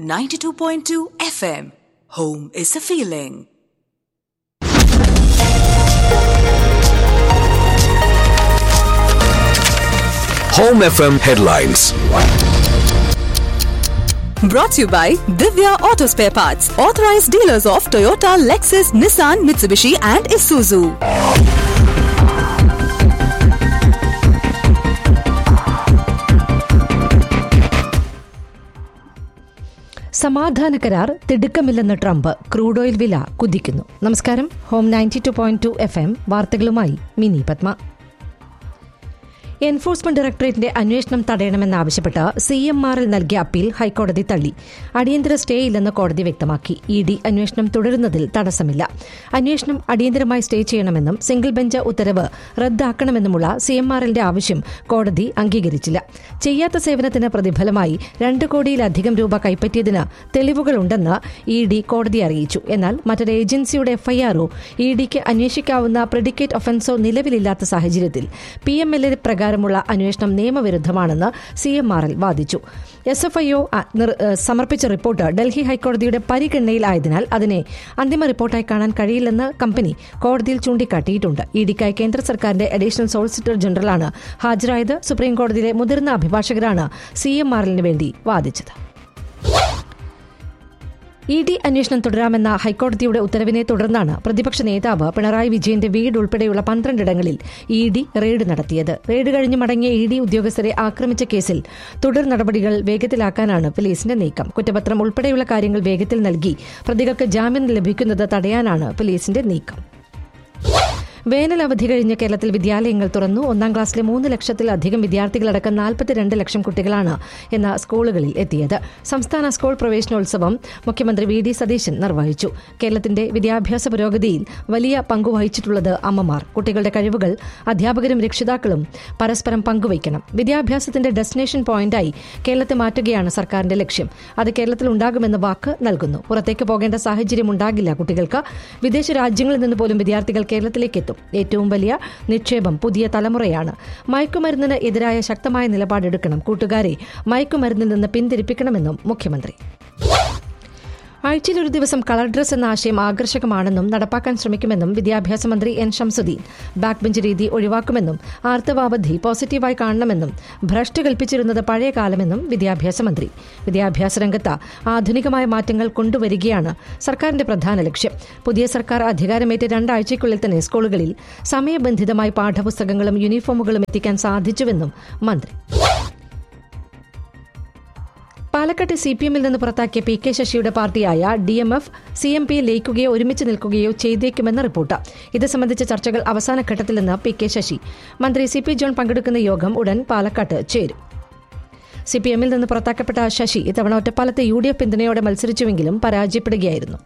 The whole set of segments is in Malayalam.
92.2 FM. Home is a feeling. Home FM headlines. Brought to you by Divya Auto Spare Parts, authorized dealers of Toyota, Lexus, Nissan, Mitsubishi, and Isuzu. സമാധാന കരാർ തിടുക്കമില്ലെന്ന് ട്രംപ് ക്രൂഡ് ഓയിൽ വില കുതിക്കുന്നു നമസ്കാരം home ninety two point two F M വാർത്തകളുമായി മിനി പത്മ എൻഫോഴ്സ്മെന്റ് ഡയറക്ടറേറ്റിന്റെ അന്വേഷണം തടയണമെന്നാവശ്യപ്പെട്ട് സി എം ആറിൽ നൽകിയ അപ്പീൽ ഹൈക്കോടതി തള്ളി അടിയന്തര സ്റ്റേ ഇല്ലെന്ന് കോടതി വ്യക്തമാക്കി ഇ ഡി അന്വേഷണം തുടരുന്നതിൽ തടസ്സമില്ല അന്വേഷണം അടിയന്തരമായി സ്റ്റേ ചെയ്യണമെന്നും സിംഗിൾ ബെഞ്ച് ഉത്തരവ് റദ്ദാക്കണമെന്നുമുള്ള സി എം ആറിന്റെ ആവശ്യം കോടതി അംഗീകരിച്ചില്ല ചെയ്യാത്ത സേവനത്തിന് പ്രതിഫലമായി രണ്ട് കോടിയിലധികം രൂപ കൈപ്പറ്റിയതിന് തെളിവുകളുണ്ടെന്ന് ഇ ഡി കോടതി അറിയിച്ചു എന്നാൽ മറ്റൊരു ഏജൻസിയുടെ എഫ്ഐആറോ ഇ ഡിക്ക് അന്വേഷിക്കാവുന്ന പ്രെഡിക്കേറ്റ് ഒഫൻസോ നിലവിലില്ലാത്ത സാഹചര്യത്തിൽ പി എം എൽ എ പ്രകാരമുള്ള അന്വേഷണം നിയമവിരുദ്ധമാണെന്ന് സി എം ആർ എൽ വാദിച്ചു എസ് എഫ് ഐ ഒ സമർപ്പിച്ച റിപ്പോർട്ട് ഡൽഹി ഹൈക്കോടതിയുടെ പരിഗണനയിലായതിനാൽ അതിനെ അന്തിമ റിപ്പോർട്ടായി കാണാൻ കഴിയില്ലെന്ന് കമ്പനി കോടതിയിൽ ചൂണ്ടിക്കാട്ടിയിട്ടുണ്ട് ഇഡിക്കായി കേന്ദ്ര സർക്കാരിന്റെ അഡീഷണൽ സോളിസിറ്റർ ജനറലാണ് ഹാജരായത് സുപ്രീംകോടതിയിലെ മുതിർന്ന അഭിഭാഷകരാണ് സി എം ആർ എല്ലിന് വേണ്ടി വാദിച്ചത് ഇ ഡി അന്വേഷണം തുടരാമെന്ന ഹൈക്കോടതിയുടെ ഉത്തരവിനെ തുടർന്നാണ് പ്രതിപക്ഷ നേതാവ് പിണറായി വിജയന്റെ വീട് ഉൾപ്പെടെയുള്ള പന്ത്രണ്ടിടങ്ങളിൽ ഇ ഡി റെയ്ഡ് നടത്തിയത് റെയ്ഡ് കഴിഞ്ഞ് മടങ്ങിയ ഇ ഡി ഉദ്യോഗസ്ഥരെ ആക്രമിച്ച കേസിൽ തുടർ നടപടികൾ വേഗത്തിലാക്കാനാണ് പോലീസിന്റെ നീക്കം കുറ്റപത്രം ഉൾപ്പെടെയുള്ള കാര്യങ്ങൾ വേഗത്തിൽ നൽകി പ്രതികൾക്ക് ജാമ്യം ലഭിക്കുന്നത് തടയാനാണ് പോലീസിന്റെ നീക്കം വേനൽ അവധി കഴിഞ്ഞ് കേരളത്തിൽ വിദ്യാലയങ്ങൾ തുറന്നു ഒന്നാം ക്ലാസ്സിലെ മൂന്ന് ലക്ഷത്തിലധികം വിദ്യാർത്ഥികളടക്കം നാൽപ്പത്തിരണ്ട് ലക്ഷം കുട്ടികളാണ് ഇന്ന് സ്കൂളുകളിൽ എത്തിയത് സംസ്ഥാന സ്കൂൾ പ്രവേശനോത്സവം മുഖ്യമന്ത്രി വി ഡി സതീശൻ നിർവഹിച്ചു കേരളത്തിന്റെ വിദ്യാഭ്യാസ പുരോഗതിയിൽ വലിയ പങ്കുവഹിച്ചിട്ടുള്ളത് അമ്മമാർ കുട്ടികളുടെ കഴിവുകൾ അധ്യാപകരും രക്ഷിതാക്കളും പരസ്പരം പങ്കുവയ്ക്കണം വിദ്യാഭ്യാസത്തിന്റെ ഡെസ്റ്റിനേഷൻ പോയിന്റായി കേരളത്തെ മാറ്റുകയാണ് സർക്കാരിന്റെ ലക്ഷ്യം അത് കേരളത്തിൽ ഉണ്ടാകുമെന്ന് വാക്ക് നൽകുന്നു പുറത്തേക്ക് പോകേണ്ട സാഹചര്യം ഉണ്ടാകില്ല കുട്ടികൾക്ക് വിദേശ രാജ്യങ്ങളിൽ നിന്ന് പോലും വിദ്യാർത്ഥികൾ കേരളത്തിലേക്ക് എത്തും ഏറ്റവും വലിയ നിക്ഷേപം പുതിയ തലമുറയാണ് മയക്കുമരുന്നിന് എതിരായ ശക്തമായ നിലപാടെടുക്കണം കൂട്ടുകാരെ മയക്കുമരുന്നിൽ നിന്ന് പിന്തിരിപ്പിക്കണമെന്നും മുഖ്യമന്ത്രി ആഴ്ചയിൽ ഒരു ദിവസം കളർ ഡ്രസ് എന്ന ആശയം ആകർഷകമാണെന്നും നടപ്പാക്കാൻ ശ്രമിക്കുമെന്നും വിദ്യാഭ്യാസ മന്ത്രി എൻ ഷംസുദ്ദീൻ ബാക്ക് ബെഞ്ച് രീതി ഒഴിവാക്കുമെന്നും ആർത്തവാവധി പോസിറ്റീവായി കാണണമെന്നും ഭ്രഷ്ട് കൽപ്പിച്ചിരുന്നത് പഴയ കാലമെന്നും വിദ്യാഭ്യാസ മന്ത്രി വിദ്യാഭ്യാസ രംഗത്ത് ആധുനികമായ മാറ്റങ്ങൾ കൊണ്ടുവരികയാണ് സർക്കാരിന്റെ പ്രധാന ലക്ഷ്യം പുതിയ സർക്കാർ അധികാരമേറ്റ് രണ്ടാഴ്ചയ്ക്കുള്ളിൽ തന്നെ സ്കൂളുകളിൽ സമയബന്ധിതമായി പാഠപുസ്തകങ്ങളും യൂണിഫോമുകളും എത്തിക്കാൻ സാധിച്ചുവെന്നും മന്ത്രി പാലക്കാട്ട് സി പി എമ്മിൽ നിന്ന് പുറത്താക്കിയ പി കെ ശശിയുടെ പാർട്ടിയായ D M F C M P ലയിക്കുകയോ ഒരുമിച്ച് നിൽക്കുകയോ ചെയ്തേക്കുമെന്ന റിപ്പോർട്ട് ഇത് സംബന്ധിച്ച ചർച്ചകൾ അവസാന ഘട്ടത്തിലെന്ന് പി കെ ശശി മന്ത്രി സി പി ജോൺ പങ്കെടുക്കുന്ന യോഗം ഉടൻ പാലക്കാട്ട് ചേരും സി പി എമ്മിൽ നിന്ന് പുറത്താക്കപ്പെട്ട ശശി ഇത്തവണ ഒറ്റപ്പാലത്ത് യു ഡി എഫ് പിന്തുണയോടെ മത്സരിച്ചുവെങ്കിലും പരാജയപ്പെടുകയായിരുന്നു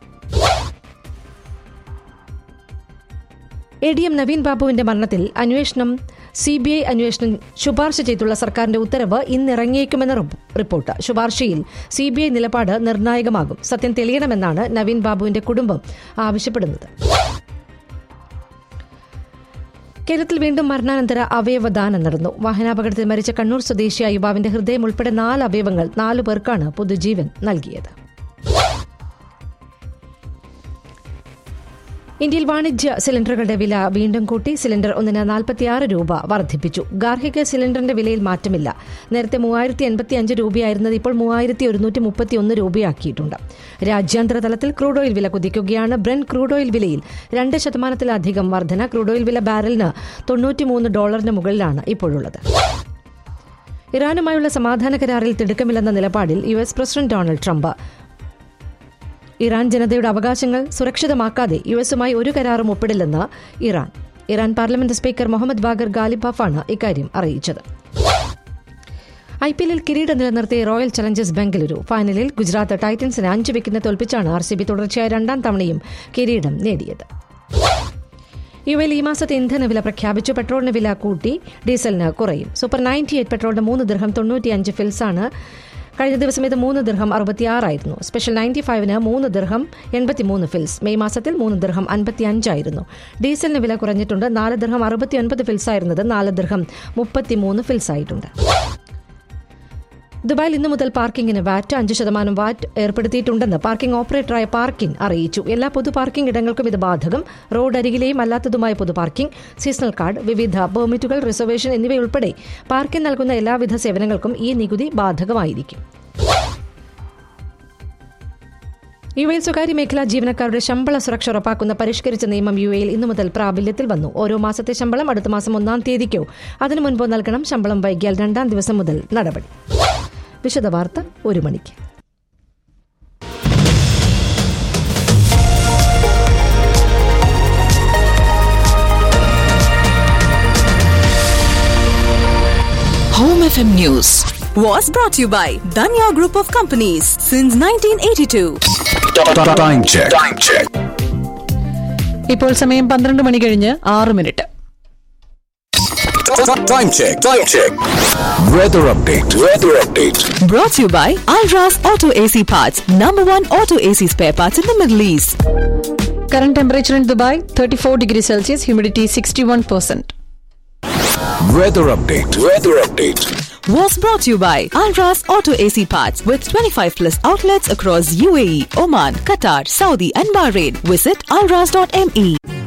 എ ഡി എം നവീൻ ബാബുവിന്റെ മരണത്തിൽ അന്വേഷണം സി ബി ഐ അന്വേഷണം ശുപാർശ ചെയ്തുള്ള സർക്കാരിന്റെ ഉത്തരവ് ഇന്നിറങ്ങിയേക്കുമെന്ന റിപ്പോർട്ട് ശുപാർശയിൽ സി ബി ഐ നിലപാട് നിർണായകമാകും സത്യം തെളിയണമെന്നാണ് നവീൻ ബാബുവിന്റെ കുടുംബം ആവശ്യപ്പെടുന്നത് കേരളത്തിൽ വീണ്ടും മരണാനന്തര അവയവദാനം നടന്നു വാഹനാപകടത്തിൽ മരിച്ച കണ്ണൂർ സ്വദേശിയായ യുവാവിന്റെ ഹൃദയം ഉൾപ്പെടെ നാല് അവയവങ്ങൾ നാലു പേർക്കാണ് പുതുജീവൻ നൽകിയത് ഇന്ത്യയിൽ വാണിജ്യ സിലിണ്ടറുകളുടെ വില വീണ്ടും കൂട്ടി സിലിണ്ടർ ഒന്നിന് നാൽപ്പത്തിയാറ് രൂപ വർദ്ധിപ്പിച്ചു ഗാർഹിക സിലിണ്ടറിന്റെ വിലയിൽ മാറ്റമില്ല നേരത്തെ മൂവായിരത്തി എൺപത്തി അഞ്ച് രൂപയായിരുന്നത് ഇപ്പോൾ മൂവായിരത്തി ഒരുന്നൂറ്റി മുപ്പത്തി ഒന്ന് രൂപയാക്കിയിട്ടുണ്ട് രാജ്യാന്തര തലത്തിൽ ക്രൂഡ് ഓയിൽ വില കുതിക്കുകയാണ് ബ്രെൻ ക്രൂഡ് ഓയിൽ വിലയിൽ രണ്ട് ശതമാനത്തിലധികം വർധന ക്രൂഡ് ഓയിൽ വില ബാരലിന് തൊണ്ണൂറ്റിമൂന്ന് ഡോളറിന് മുകളിലാണ് ഇപ്പോഴുള്ളത് ഇറാനുമായുള്ള സമാധാന കരാറിൽ തിടുക്കമില്ലെന്ന നിലപാടിൽ U S president Donald Trump Iran ജനതയുടെ അവകാശങ്ങൾ സുരക്ഷിതമാക്കാതെ യു എസുമായി ഒരു കരാറും ഒപ്പിടില്ലെന്ന് Iran Iran parliament speaker Mohammad Bagher ഗാലിബാഫാണ് ഇക്കാര്യം അറിയിച്ചത് ഐ പി എല്ലിൽ കിരീടം നിലനിർത്തിയ റോയൽ ചലഞ്ചേഴ്സ് ബംഗളൂരു ഫൈനലിൽ ഗുജറാത്ത് ടൈറ്റൻസിന് അഞ്ച് വിക്കറ്റിന് തോൽപ്പിച്ചാണ് ആർ സി ബി തുടർച്ചയായ രണ്ടാം തവണയും കിരീടം നേടിയത് യു എൽ ഈ മാസത്തെ ഇന്ധനവില പ്രഖ്യാപിച്ചു പെട്രോളിന് വില കൂട്ടി ഡീസലിന് കുറയും സൂപ്പർ നയൻറ്റി എയ്റ്റ് പെട്രോളിന് മൂന്ന് ദീർഘം തൊണ്ണൂറ്റിയഞ്ച് ഫിൽസാണ് കഴിഞ്ഞ ദിവസം ഇത് മൂന്ന് ദിർഹം അറുപത്തിയാറായിരുന്നു സ്പെഷ്യൽ നയൻറ്റി ഫൈവിന് മൂന്ന് ദിർഹം എൺപത്തിമൂന്ന് ഫിൽസ് മെയ് മാസത്തിൽ മൂന്ന് ദിർഹം അൻപത്തിയഞ്ചായിരുന്നു ഡീസലിന് വില കുറഞ്ഞിട്ടുണ്ട് നാല് ദിർഹം അറുപത്തിയൊൻപത് ഫിൽസ് ആയിരുന്നത് നാല് ദിർഹം മുപ്പത്തിമൂന്ന് ഫിൽസ് ആയിട്ടുണ്ട് ദുബായിൽ ഇന്നു മുതൽ പാർക്കിംഗിന് വാറ്റ് അഞ്ച് ശതമാനം വാറ്റ് ഏർപ്പെടുത്തിയിട്ടുണ്ടെന്ന് പാർക്കിംഗ് ഓപ്പറേറ്ററായ പാർക്കിൻ അറിയിച്ചു എല്ലാ പൊതു പാർക്കിംഗ് ഇടങ്ങൾക്കും ഇത് ബാധകം റോഡ് അരികിലെയും അല്ലാത്തതുമായ പൊതു പാർക്കിംഗ് സീസണൽ കാർഡ് വിവിധ പെർമിറ്റുകൾ റിസർവേഷൻ എന്നിവയുൾപ്പെടെ പാർക്കിംഗ് നൽകുന്ന എല്ലാവിധ സേവനങ്ങൾക്കും ഈ നികുതി ബാധകമായിരിക്കും യു എയിൽ സ്വകാര്യ മേഖലാ ജീവനക്കാരുടെ ശമ്പള സുരക്ഷ ഉറപ്പാക്കുന്ന പരിഷ്കരിച്ച നിയമം യു എയിൽ ഇന്നു മുതൽ പ്രാബല്യത്തിൽ വന്നു ഓരോ മാസത്തെ ശമ്പളം അടുത്ത മാസം ഒന്നാം തീയതിക്കോ അതിനു മുൻപോ നൽകണം ശമ്പളം വൈകിയാൽ രണ്ടാം ദിവസം മുതൽ നടപടി വിശദവാർത്ത ഒരു മണിക്ക് Home FM News was brought to you by Danya Group of Companies since 1982. Time check. Time check. ഇപ്പോൾ സമയം പന്ത്രണ്ട് മണി കഴിഞ്ഞ് ആറ് minute Time check. Time check. Weather update. Weather update. Brought to you by Alras Auto AC Parts, number one auto AC spare parts in the Middle East. Current temperature in Dubai thirty four degree Celsius humidity sixty one percent Weather update. Weather update. Was brought to you by Alras Auto AC Parts with 25 plus outlets across UAE, Oman, Qatar, Saudi, and Bahrain. Visit alras.me.